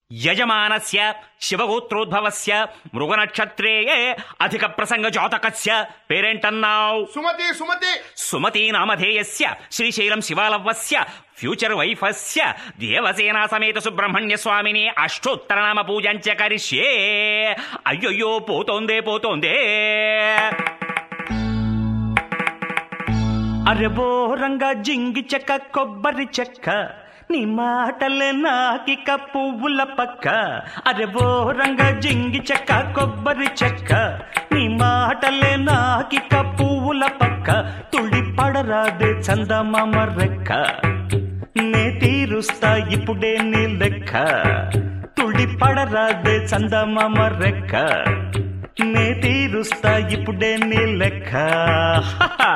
యజమానస్య శివగోత్రోద్భవస్య మృగనక్షత్రేయే అధిక ప్రసంగ జాతకస్య పేరేంటన్నావు సుమతి సుమతి సుమతీ నామధేయస్య శ్రీశైలం శివాలవ్వస్య ఫ్యూచర్ వైఫస్య దేవసేనా సమేత సుబ్రహ్మణ్య స్వామిని అష్టోత్తర నామ పూజంచ కరిష్యే అయ్యయ్యో పోతోందే పోతోందే అరే బోరంగా జింగి చెక్క కొబ్బరి చెక్క నీ మాటలే నాకిక పువ్వుల పక్క అరే బోరంగా జింగి చెక్క కొబ్బరి చెక్క నీ మాటలే నాకిక పువ్వుల పక్క తుడి పడరాదే చందమామ రెక్క నే తీరుస్తా ఇప్పుడే నీ లెక్క తుడి పడరాదే చందమామ రెక్క నే తీరుస్తా ఇప్పుడే నీ లెక్క హహ.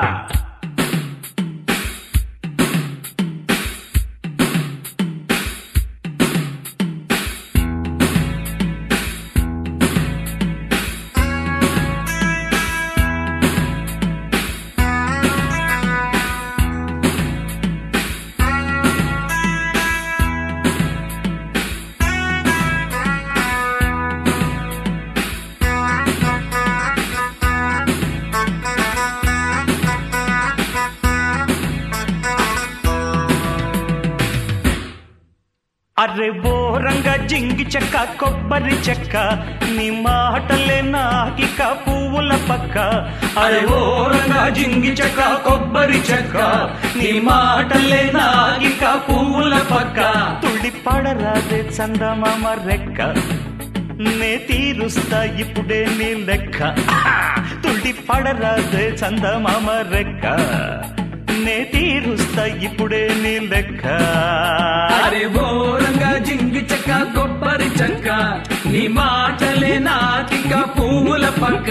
అరే బోరంగా జింగి చెక్క కొబ్బరి చెక్క నీ మాటలే నాకిక పువ్వుల పక్క అరే బోరంగా జింగి చెక్క కొబ్బరి చెక్క నీ మాటలే నాకిక పువ్వుల పక్క తుడి పడరాదే చందమామ రెక్క నే తీరుస్తా ఇప్పుడే నీ లెక్క తుడి పడరాదే చందమామ రెక్క నే తీరుస్తా ఇప్పుడే నీ లెక్క అరే బోరంగా జింగి చెక్క కొబ్బరి చెక్క నీ మాటలే నాటిక పువ్వుల పక్క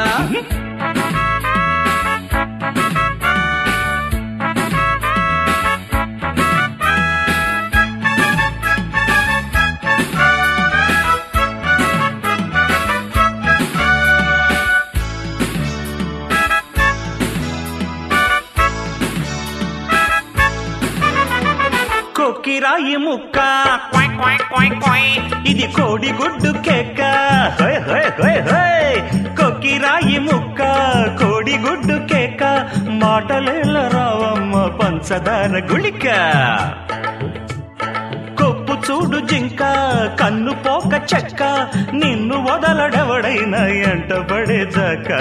కొక్కిరాయి ముక్క క్వాయ్ క్వాయ్ క్వాయ్ క్వాయ్. ఇది కోడి గుడ్డు కేక హోయ్ హోయ్ హోయ్ హోయ్. కొక్కిరాయి ముక్క కోడి గుడ్డు కేక మాటలేల రావమ్మ పంచదార గుళిక కొప్పు చూడు జింక కన్ను పోక చెక్క నిన్ను వదలడెవడైనా ఎంటబడేదాకా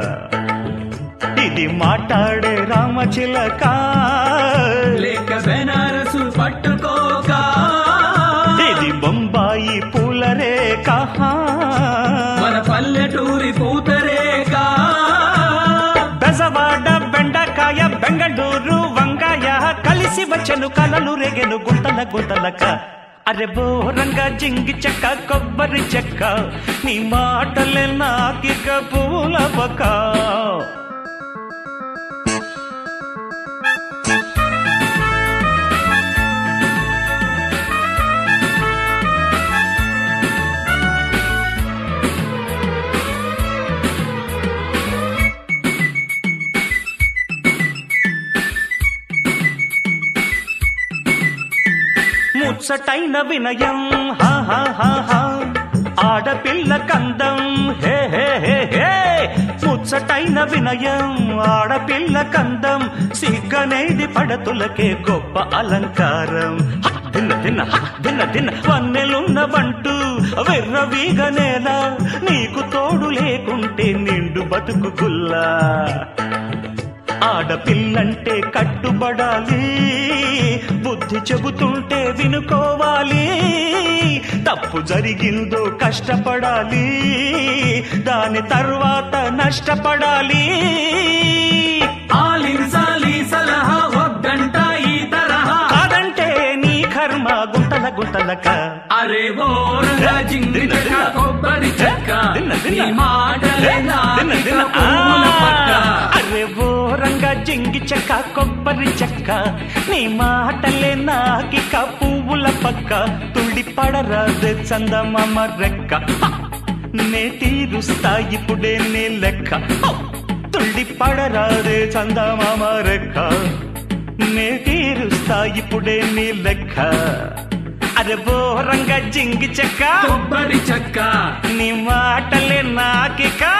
ఇది మాట్లాడే రామచిలక లేక బెనారసు పట్టుకోక ఇది బొంబాయి పూల రేఖ మన పల్లెటూరి పూతరేక బెజవాడ బెండకాయ బెంగళూరు వంకాయ కలిసి వచ్చెను కలలు రేగెను గుంతల గుంతలక అరే బోరంగా జింగి చెక్క కొబ్బరి చెక్క నీ మాటలే నాకిక పూల పక్క ముచ్చటైన వినయం హా హా హా హా ఆడపిల్ల కందం హే హే హే హే ముచ్చటైన వినయం ఆడపిల్ల కందం సిగ్గనేది పడతులకే గొప్ప అలంకారం హ, దిన్న దిన్న హ, దిన్న దిన్న వన్నెలున్న బంటు వెర్రవీగనేల నీకు తోడు లేకుంటే నిండు బతుకు గుల్లా ఆడపిల్లంటే కట్టుబడాలి బుద్ధి చెబుతుంటే వినుకోవాలి తప్పు జరిగిందో కష్టపడాలి దాని తర్వాత నష్టపడాలి ఆలించాలి సలహా వద్దంట ఈ తరహా కాదంటే నీ కర్మ గుంటల గుంటలక అరే బోరంగా జింగి చెక్క కొబ్బరి చెక్క దిన్న, దిన్న. నీ మాటలే దిన్న, నాటిక దిన్న. పువ్వుల పక్క ఆ, అరే ఓరంగా జింగి చెక్క కొబ్బరి చెక్క నీ మాటలే నాకిక పువ్వుల పక్క తుడి పడరాదే చందమామ రెక్క హ! నే తీరుస్తా ఇప్పుడే నీ లెక్క హ! తుడి పడరాదే చందమామ రెక్క నే తీరుస్తా ఇప్పుడే నీ లెక్క అరే బోరంగా జింగి చెక్క కొబ్బరి చెక్క నీ మాటలే నాకిక